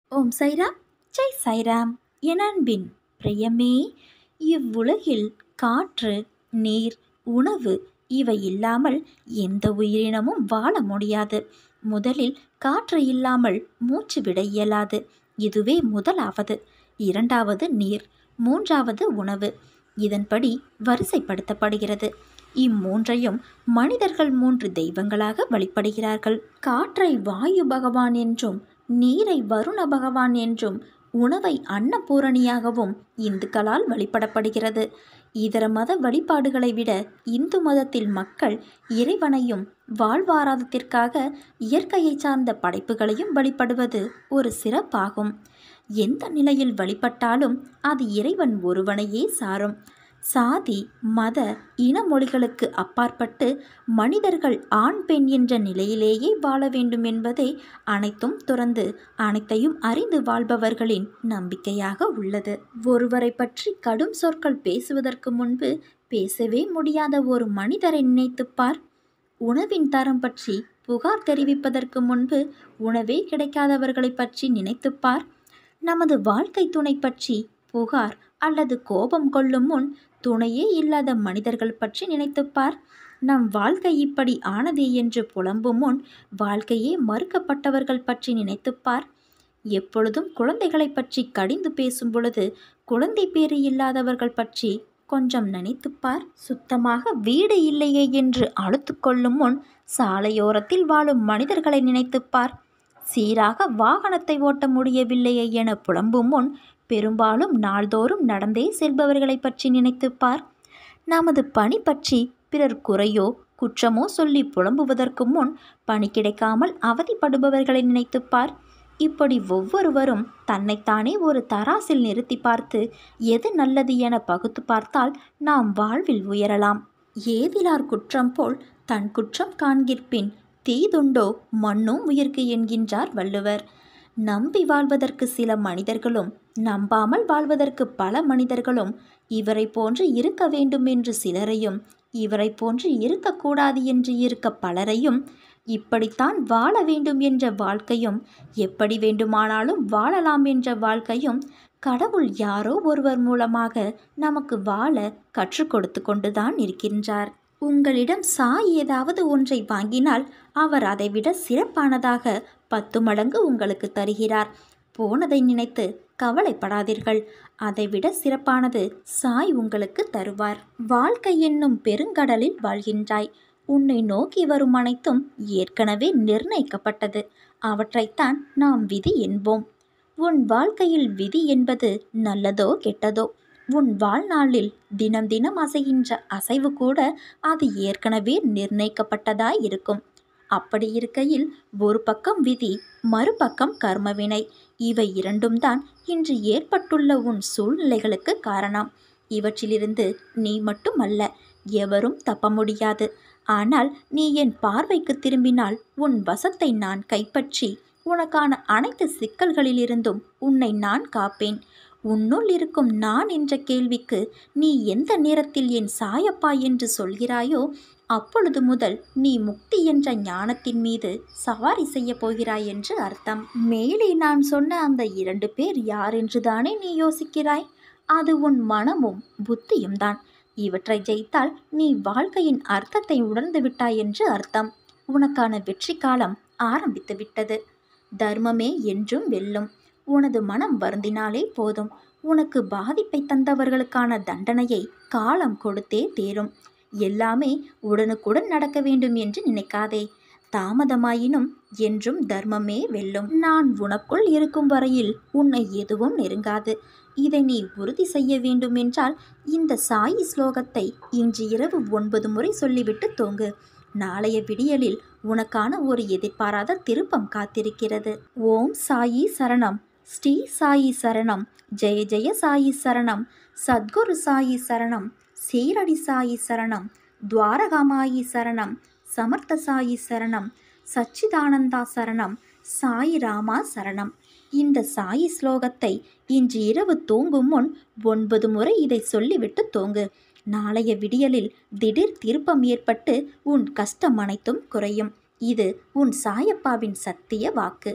ஓம் சைராம் ஜெய் சைராம் என் அன்பின் பிரியமே இவ்வுலகில் காற்று நீர் உணவு இவை இல்லாமல் எந்த உயிரினமும் வாழ முடியாது முதலில் காற்று இல்லாமல் மூச்சு விட இயலாது இதுவே முதலாவது இரண்டாவது நீர் மூன்றாவது உணவு இதன்படி வரிசைப்படுத்தப்படுகிறது இம்மூன்றையும் மனிதர்கள் மூன்று தெய்வங்களாக வழிபடுகிறார்கள் காற்றை வாயு பகவான் என்றும் நீரை வருண பகவான் என்றும் உணவை அன்னபூரணியாகவும் இந்துக்களால் வழிபடப்படுகிறது இதர மத வழிபாடுகளை விட இந்து மதத்தில் மக்கள் இறைவனையும் வாழ்வாராதத்திற்காக இயற்கையை சார்ந்த படைப்புகளையும் வழிபடுவது ஒரு சிறப்பாகும் எந்த நிலையில் வழிபட்டாலும் அது இறைவன் ஒருவனையே சாரும் சாதி மத இன மொழிகளுக்கு அப்பாற்பட்டு மனிதர்கள் ஆண் பெண் என்ற நிலையிலேயே வாழ வேண்டும் என்பதே அனைத்தும் துறந்து அனைத்தையும் அறிந்து வாழ்பவர்களின் நம்பிக்கையாக உள்ளது ஒருவரை பற்றி கடும் சொற்கள் பேசுவதற்கு முன்பு பேசவே முடியாத ஒரு மனிதரை நினைத்துப் பார் உணவின் தரம் பற்றி புகார் தெரிவிப்பதற்கு முன்பு உணவே கிடைக்காதவர்களை பற்றி நினைத்துப் பார் நமது வாழ்க்கை துணை பற்றி புகார் அல்லது கோபம் கொள்ளும் முன் துணையே இல்லாத மனிதர்கள் பற்றி நினைத்துப் பார் நம் வாழ்க்கை இப்படி ஆனதே என்று புலம்பும் முன் வாழ்க்கையே மறுக்கப்பட்டவர்கள் பற்றி நினைத்துப் பார் எப்பொழுதும் குழந்தைகளை பற்றி கடிந்து பேசும் பொழுது குழந்தை பேறு இல்லாதவர்கள் பற்றி கொஞ்சம் நினைத்துப் பார் சுத்தமாக வீடு இல்லையே என்று அழுத்து கொள்ளும் முன் சாலையோரத்தில் வாழும் மனிதர்களை நினைத்துப் பார் சீராக வாகனத்தை ஓட்ட முடியவில்லையே என புலம்பும் முன் பெரும்பாலும் நாள்தோறும் நடந்தே செல்பவர்களை பற்றி நினைத்துப் பார் நமது பணி பற்றி பிறர் குறையோ குற்றமோ சொல்லி புலம்புவதற்கு முன் பணி கிடைக்காமல் அவதிப்படுபவர்களை நினைத்துப் பார் இப்படி ஒவ்வொருவரும் தன்னைத்தானே ஒரு தராசில் நிறுத்தி பார்த்து எது நல்லது என பகுத்து பார்த்தால் நாம் வாழ்வில் உயரலாம் ஏதிலார் குற்றம் போல் தன் குற்றம் காண்கிற்பின் தீதுண்டோ மண்ணும் உயிர்க்கு என்கின்றார் வள்ளுவர் நம்பி வாழ்வதற்கு சில மனிதர்களும் நம்பாமல் வாழ்வதற்கு பல மனிதர்களும் இவரை போன்று இருக்க வேண்டும் என்று சிலரையும் இவரை போன்று இருக்கக்கூடாது என்று இருக்க பலரையும் இப்படித்தான் வாழ வேண்டும் என்ற வாழ்க்கையும் எப்படி வேண்டுமானாலும் வாழலாம் என்ற வாழ்க்கையும் கடவுள் யாரோ ஒருவர் மூலமாக நமக்கு வாழ கற்றுக் கொடுத்து கொண்டுதான் இருக்கின்றார் உங்களிடம் சாய் ஏதாவது ஒன்றை வாங்கினால் அவர் அதைவிட சிறப்பானதாக பத்து மடங்கு உங்களுக்கு தருகிறார் போனதை நினைத்து கவலைப்படாதீர்கள் அதைவிட சிறப்பானது சாய் உங்களுக்கு தருவார் வாழ்க்கை என்னும் பெருங்கடலில் வாழ்கின்றாய் உன்னை நோக்கி வரும் அனைத்தும் ஏற்கனவே நிர்ணயிக்கப்பட்டது அவற்றைத்தான் நாம் விதி என்போம் உன் வாழ்க்கையில் விதி என்பது நல்லதோ கெட்டதோ உன் வாழ்நாளில் தினம் தினம் அசைகின்ற அசைவு கூட அது ஏற்கனவே நிர்ணயிக்கப்பட்டதாய் இருக்கும் அப்படி இருக்கையில் ஒரு பக்கம் விதி மறுபக்கம் கர்மவினை இவை இரண்டும் தான் இன்று ஏற்பட்டுள்ள உன் சூழ்நிலைகளுக்கு காரணம் இவற்றிலிருந்து நீ மட்டும் அல்ல எவரும் தப்ப முடியாது ஆனால் நீ என் பார்வைக்கு திரும்பினால் உன் வசத்தை நான் கைப்பற்றி உனக்கான அனைத்து சிக்கல்களிலிருந்தும் உன்னை நான் காப்பேன் உன்னுள் இருக்கும் நான் என்ற கேள்விக்கு நீ எந்த நேரத்தில் என் சாயப்பா என்று சொல்கிறாயோ அப்பொழுது முதல் நீ முக்தி என்ற ஞானத்தின் மீது சவாரி செய்ய போகிறாய் என்று அர்த்தம் மேலே நான் சொன்ன அந்த இரண்டு பேர் யார் என்றுதானே நீ யோசிக்கிறாய் அது உன் மனமும் புத்தியும் தான் இவற்றை ஜெயித்தால் நீ வாழ்க்கையின் அர்த்தத்தை உணர்ந்து விட்டாய் என்று அர்த்தம் உனக்கான வெற்றி காலம் ஆரம்பித்து விட்டது தர்மமே என்றும் வெல்லும் உனது மனம் வருந்தினாலே போதும் உனக்கு பாதிப்பை தந்தவர்களுக்கான தண்டனையை காலம் கொடுத்தே தேரும் எல்லாமே உடனுக்குடன் நடக்க வேண்டும் என்று நினைக்காதே தாமதமாயினும் என்றும் தர்மமே வெல்லும் நான் உனக்குள் இருக்கும் வரையில் உன்னை எதுவும் நெருங்காது இதை நீ உறுதி செய்ய வேண்டும் என்றால் இந்த சாயி ஸ்லோகத்தை இன்று இரவு ஒன்பது முறை சொல்லிவிட்டு தூங்கு நாளைய விடியலில் உனக்கான ஒரு எதிர்பாராத திருப்பம் காத்திருக்கிறது ஓம் சாயி சரணம் ஸ்ரீ சாயி சரணம் ஜெய ஜெய சாயி சரணம் சத்குரு சாயி சரணம் சீரடி சாயி சரணம் துவாரகாமாயி சரணம் சமர்த்த சாயி சரணம் சச்சிதானந்தா சரணம் சாயி ராமா சரணம் இந்த சாயி ஸ்லோகத்தை இன்று இரவு தூங்கும் முன் ஒன்பது முறை இதை சொல்லிவிட்டு தூங்கு நாளைய விடியலில் திடீர் திருப்பம் ஏற்பட்டு உன் கஷ்டம் அனைத்தும் குறையும் இது உன் சாயப்பாவின் சத்திய வாக்கு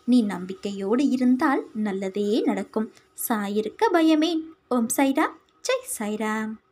நீ நம்பிக்கையோடு இருந்தால் நல்லதே நடக்கும் சாயிருக்க பயமேன் ஓம் சைராம் ஜெய் சாய்ராம்